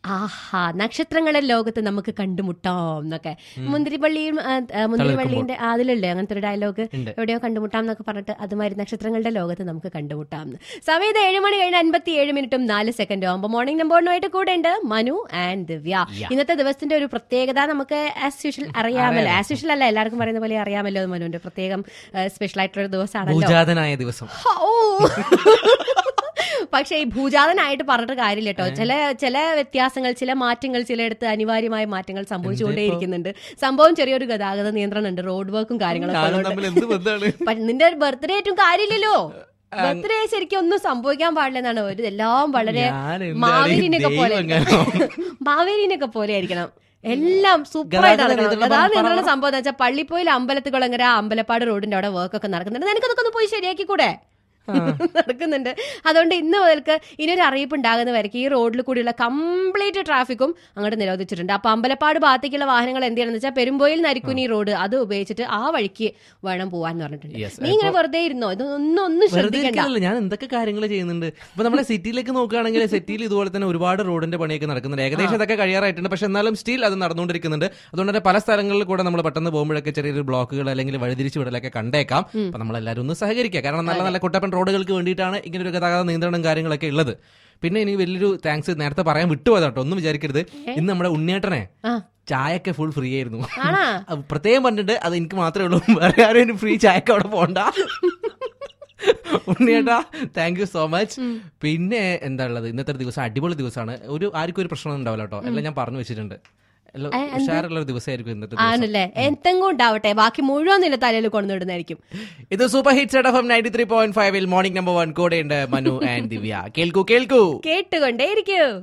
ആഹാ നക്ഷത്രങ്ങളെ ലോകത്ത് നമുക്ക് കണ്ടുമുട്ടാം എന്നൊക്കെ മുന്തിരിപ്പള്ളിയും ആ, ആ, മുന്തിരിപ്പള്ളിന്റെ ആ, അതിലല്ലേ അങ്ങനത്തെ ഒരു ഡയലോഗ് ഉണ്ട്. എവിടെയോ കണ്ടുമുട്ടാം എന്നൊക്കെ പറഞ്ഞിട്ട് അതുമാതിരി നക്ഷത്രങ്ങളുടെ ലോകത്ത് നമുക്ക് കണ്ടുമുട്ടാം എന്ന്. സമയത്ത് ഏഴ് മണി കഴിഞ്ഞ് അൻപത്തി ഏഴ് മിനിറ്റും നാല് സെക്കൻഡും ആകുമ്പോൾ മോർണിംഗ് നമ്പറിനുമായിട്ട് കൂടെ ഉണ്ട് മനു ആൻഡ് ദിവ്യ Yeah. ഇന്നത്തെ ദിവസത്തിന്റെ ഒരു പ്രത്യേകത നമുക്ക് ആസ് യൂഷ്വൽ അറിയാമല്ലോ ആസ് യൂഷ്വൽ അല്ല എല്ലാവർക്കും പറയുന്ന പോലെ അറിയാമല്ലോ അത് മനുവിന്റെ പ്രത്യേകം സ്പെഷ്യൽ ആയിട്ടുള്ള ഒരു ദിവസമാണല്ലോ ഭൂജാതനായ ദിവസം ഓ പക്ഷെ ഈ ഭൂജാതനായിട്ട് പറഞ്ഞിട്ട് കാര്യമില്ല കേട്ടോ ചില ചില വ്യത്യാസങ്ങൾ ചില മാറ്റങ്ങൾ ചിലയിടത്ത് അനിവാര്യമായ മാറ്റങ്ങൾ സംഭവിച്ചുകൊണ്ടേയിരിക്കുന്നുണ്ട് സംഭവം ചെറിയൊരു ഗതാഗത നിയന്ത്രണം ഉണ്ട് റോഡ് വർക്കും കാര്യങ്ങളൊക്കെ ഞാനും ഉള്ളതുകൊണ്ട്. തമ്മിൽ എന്ത് ബന്ധമാണ് പക്ഷെ നിന്റെ ഒരു ബർത്ത്ഡേ ആയിട്ടും കാര്യമില്ലല്ലോ ബർത്ത്ഡേ ശരിക്കും ഒന്നും സംഭവിക്കാൻ പാടില്ലെന്നാണ് ഒരു എല്ലാം വളരെ ഞാൻ എന്താണ് മാവേലിനൊക്കെ പോലെ ദൈവം എങ്ങാനോ? മാവേലിനൊക്കെ പോലെ ആയിരിക്കണം എല്ലാം സൂപ്പർ ഗതാഗത ആയിട്ട് നടക്കണം നിയന്ത്രണം ഗതാഗത പറ- നിയന്ത്രണം സംഭവം എന്ന് വെച്ചാൽ പള്ളിപ്പോയിൽ അമ്പലത്തുകുളങ്ങര അമ്പലപ്പാട് റോഡിന്റെ അവിടെ വർക്ക് ഒക്കെ നടക്കുന്നുണ്ട് നിനക്കതൊക്കെ ഒന്ന് പോയി ശരിയാക്കി കൂടെ നടക്കുന്നുണ്ട് അതുകൊണ്ട് ഇന്ന് മുതൽക്ക് ഇനിയൊരു അറിയിപ്പ് ഉണ്ടാകുന്ന വരയ്ക്ക് ഈ റോഡിൽ കൂടിയുള്ള കംപ്ലീറ്റ് ട്രാഫിക്കും അങ്ങോട്ട് നിരോധിച്ചിട്ടുണ്ട് അപ്പൊ അമ്പലപ്പാട് ഭാഗത്തേക്കുള്ള വാഹനങ്ങൾ എന്ത് ചെയ്യണമെന്ന് വെച്ചാൽ പെരുമ്പോയിൽ നരിക്കുനി റോഡ് അത് ഉപയോഗിച്ചിട്ട് ആ വഴിക്ക് വേണം പോവാൻ പറഞ്ഞിട്ടുണ്ട് Yes, നീ ഇങ്ങനെ വെറുതെ ഇരുന്നോ ഇതൊന്നും ഒന്നും വെറുതെ ശ്രദ്ധിക്കണ്ട ഇരിക്കലല്ല ഞാൻ എന്തൊക്കെ കാര്യങ്ങൾ ചെയ്യുന്നുണ്ട് ഇപ്പൊ നമ്മുടെ സിറ്റിയിലേക്ക് നോക്കുകയാണെങ്കിൽ സിറ്റിയിൽ ഇതുപോലെ തന്നെ ഒരുപാട് റോഡിന്റെ പണിയൊക്കെ നടക്കുന്നുണ്ട് ഏകദേശം ഇതൊക്കെ കഴിയാറായിട്ടുണ്ട് പക്ഷെ എന്നാലും സ്റ്റിൽ അത് നടന്നുകൊണ്ടിരിക്കുന്നുണ്ട് അതുകൊണ്ട് തന്നെ പല സ്ഥലങ്ങളിൽ കൂടെ നമ്മൾ പെട്ടെന്ന് പോകുമ്പോഴൊക്കെ ചെറിയൊരു ബ്ലോക്കുകൾ അല്ലെങ്കിൽ വഴിതിരിച്ചു വിടലൊക്കെ കണ്ടേക്കാം അപ്പൊ നമ്മളെല്ലാവരും ഒന്ന് സഹകരിക്കുക കാരണം നല്ല നല്ല കുട്ടപ്പൻ റോഡുകൾക്ക് വേണ്ടിയിട്ടാണ് ഇങ്ങനെ ഒരു ഗതാഗത നിയന്ത്രണം കാര്യങ്ങളൊക്കെ ഉള്ളത് പിന്നെ ഇനി വലിയൊരു താങ്ക്സ് നേരത്തെ പറയാൻ വിട്ടുപോയതാട്ടോ ഒന്നും വിചാരിക്കരുത് ഇന്ന് നമ്മുടെ ഉണ്ണിയേട്ടനെ ആ ചായയൊക്കെ ഫുൾ ഫ്രീ ആയിരുന്നു ആണാ അത് പ്രത്യേകം പറഞ്ഞിട്ട് അത് എനിക്ക് മാത്രമേ ഉള്ളൂ വേറെ ആരും ഫ്രീ ചായക്ക് അവിടെ പോണ്ട ഉണ്ണിയേട്ടാ താങ്ക് യു സോ മച്ച് പിന്നെ എന്താ ഉള്ളത് ഇന്നത്തെ ഒരു ദിവസം അടിപൊളി ദിവസമാണ് ഒരു ആർക്കും ഒരു പ്രശ്നം ഉണ്ടാവില്ല കേട്ടോ എല്ലാം ഞാൻ പറഞ്ഞു വെച്ചിട്ടുണ്ട് എല്ലാം ഉഷാറുള്ള ഒരു ദിവസമായിരിക്കും ഇന്നത്തെ ദിവസം ആണല്ലേ എന്തെങ്കിലും ഉണ്ടാവട്ടെ ബാക്കി മുഴുവൻ നിന്റെ തലയിൽ കൊണ്ടുവിടുന്നതായിരിക്കും ഇത് super hit F M ninety three point ഫൈവിൽ മോർണിംഗ് നമ്പർ വൺ കൂടെ ഉണ്ട് മനു ആൻഡ് ദിവ്യ കേൾക്കൂ കേൾക്കൂ കേട്ടുകൊണ്ടേയിരിക്കൂ